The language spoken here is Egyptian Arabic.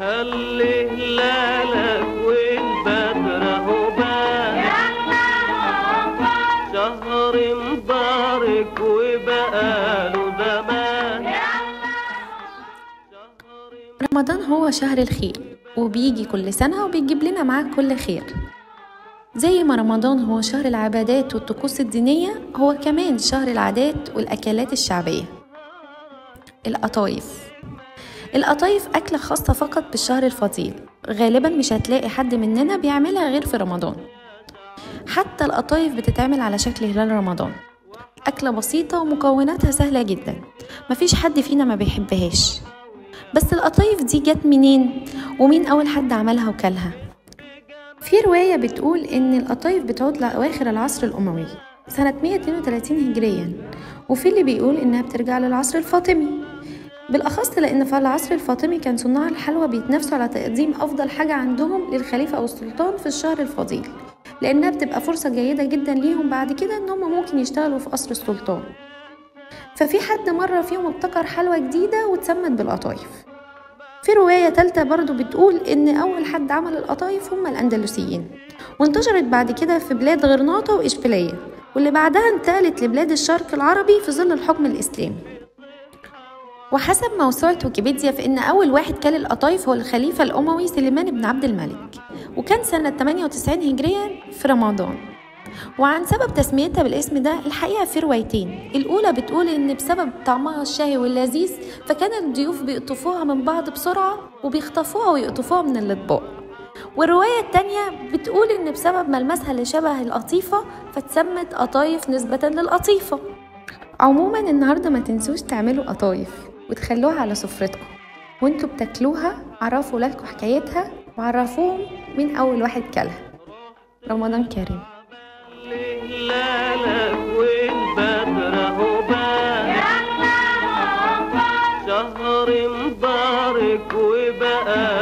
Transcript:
هالهلالك والبدر هو بان شهر مبارك وبقاله زمان رمضان هو شهر الخير وبيجي كل سنة وبيجيب لنا معاه كل خير زي ما رمضان هو شهر العبادات والطقوس الدينية هو كمان شهر العادات والأكلات الشعبية القطايف القطايف أكلة خاصة فقط بالشهر الفضيل غالبا مش هتلاقي حد مننا بيعملها غير في رمضان حتى القطايف بتتعمل على شكل هلال رمضان أكلة بسيطة ومكوناتها سهلة جدا مفيش حد فينا ما بيحبهاش بس القطايف دي جت منين ومين أول حد عملها وكلها في رواية بتقول إن القطايف بتعود لأواخر العصر الأموي سنة 132 هجريا وفي اللي بيقول إنها بترجع للعصر الفاطمي بالأخص لأن في العصر الفاطمي كان صناع الحلوى بيتنافسوا على تقديم أفضل حاجة عندهم للخليفة أو السلطان في الشهر الفضيل لأنها بتبقى فرصة جيدة جدا ليهم بعد كده إن هم ممكن يشتغلوا في قصر السلطان ففي حد مرة فيهم ابتكر حلوى جديدة واتسمت بالقطايف في رواية تالتة برضو بتقول إن أول حد عمل القطايف هم الأندلسيين وانتشرت بعد كده في بلاد غرناطة وإشبيلية واللي بعدها انتقلت لبلاد الشرق العربي في ظل الحكم الإسلامي وحسب موسوعة ويكيبيديا فإن أول واحد كل القطايف هو الخليفة الأموي سليمان بن عبد الملك وكان سنة 98 هجريا في رمضان وعن سبب تسميتها بالاسم ده الحقيقة في روايتين الأولى بتقول إن بسبب طعمها الشهي واللذيذ فكان الضيوف بيقطفوها من بعض بسرعة وبيخطفوها ويقطفوها من الأطباق والرواية التانية بتقول إن بسبب ملمسها اللي شبه القطيفة فاتسمت قطايف نسبة للقطيفة عموما النهاردة ما تنسوش تعملوا قطايف وتخلوها على سفرتكم وانتوا بتاكلوها عرفوا ولادكم حكايتها وعرفوهم مين أول واحد كلها رمضان كريم هلالك والبدر هو بان شهر مبارك وبقاله